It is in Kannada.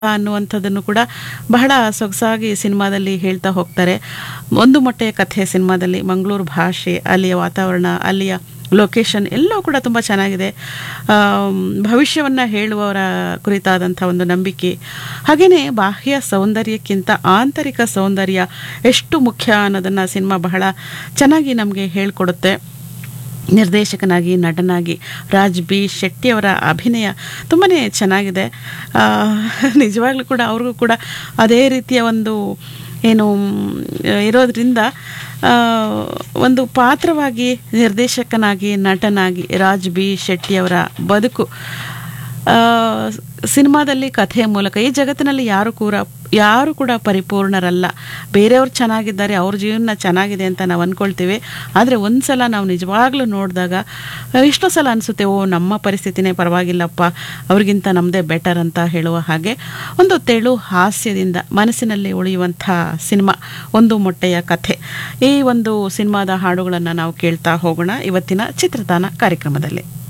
ಅನ್ನುವಂಥದ್ದನ್ನು ಕೂಡ ಬಹಳ ಸೊಗಸಾಗಿ ಸಿನಿಮಾದಲ್ಲಿ ಹೇಳ್ತಾ ಹೋಗ್ತಾರೆ ಒಂದು ಮೊಟ್ಟೆಯ ಕಥೆ ಸಿನಿಮಾದಲ್ಲಿ ಮಂಗಳೂರು ಭಾಷೆ ಅಲ್ಲಿಯ ವಾತಾವರಣ ಅಲ್ಲಿಯ ಲೊಕೇಶನ್ ಎಲ್ಲವೂ ಕೂಡ ತುಂಬ ಚೆನ್ನಾಗಿದೆ ಭವಿಷ್ಯವನ್ನು ಹೇಳುವವರ ಕುರಿತಾದಂಥ ಒಂದು ನಂಬಿಕೆ ಹಾಗೆಯೇ ಬಾಹ್ಯ ಸೌಂದರ್ಯಕ್ಕಿಂತ ಆಂತರಿಕ ಸೌಂದರ್ಯ ಎಷ್ಟು ಮುಖ್ಯ ಅನ್ನೋದನ್ನು ಸಿನಿಮಾ ಬಹಳ ಚೆನ್ನಾಗಿ ನಮಗೆ ಹೇಳಿಕೊಡುತ್ತೆ ನಿರ್ದೇಶಕನಾಗಿ ನಟನಾಗಿ ರಾಜ್ ಬಿ ಶೆಟ್ಟಿಯವರ ಅಭಿನಯ ತುಂಬಾ ಚೆನ್ನಾಗಿದೆ ಆ, ನಿಜವಾಗ್ಲೂ ಕೂಡ ಅವ್ರಿಗೂ ಕೂಡ ಅದೇ ರೀತಿಯ ಒಂದು ಏನು ಮ್, ಇರೋದ್ರಿಂದ ಆ, ಒಂದು ಪಾತ್ರವಾಗಿ ನಿರ್ದೇಶಕನಾಗಿ ನಟನಾಗಿ ರಾಜ್ ಬಿ ಶೆಟ್ಟಿಯವರ ಬದುಕು ಆ, ಸಿನಿಮಾದಲ್ಲಿ ಕಥೆಯ ಮೂಲಕ ಈ ಜಗತ್ತಿನಲ್ಲಿ ಯಾರು ಕೂಡ ಯಾರು ಕೂಡ ಪರಿಪೂರ್ಣರಲ್ಲ ಬೇರೆಯವ್ರು ಚೆನ್ನಾಗಿದ್ದಾರೆ ಅವ್ರ ಜೀವನ ಚೆನ್ನಾಗಿದೆ ಅಂತ ನಾವು ಅಂದ್ಕೊಳ್ತೀವಿ ಆದರೆ ಒಂದು ಸಲ ನಾವು ನಿಜವಾಗ್ಲೂ ನೋಡಿದಾಗ ಎಷ್ಟೋ ಸಲ ಅನಿಸುತ್ತೆ ಓ ನಮ್ಮ ಪರಿಸ್ಥಿತಿನೇ ಪರವಾಗಿಲ್ಲಪ್ಪ ಅವ್ರಿಗಿಂತ ನಮ್ಮದೇ ಬೆಟರ್ ಅಂತ ಹೇಳುವ ಹಾಗೆ ಒಂದು ತೆಳು ಹಾಸ್ಯದಿಂದ ಮನಸ್ಸಿನಲ್ಲಿ ಉಳಿಯುವಂಥ ಸಿನಿಮಾ ಒಂದು ಮೊಟ್ಟೆಯ ಕಥೆ ಈ ಒಂದು ಸಿನಿಮಾದ ಹಾಡುಗಳನ್ನು ನಾವು ಕೇಳ್ತಾ ಹೋಗೋಣ ಇವತ್ತಿನ ಚಿತ್ರತಾನ ಕಾರ್ಯಕ್ರಮದಲ್ಲಿ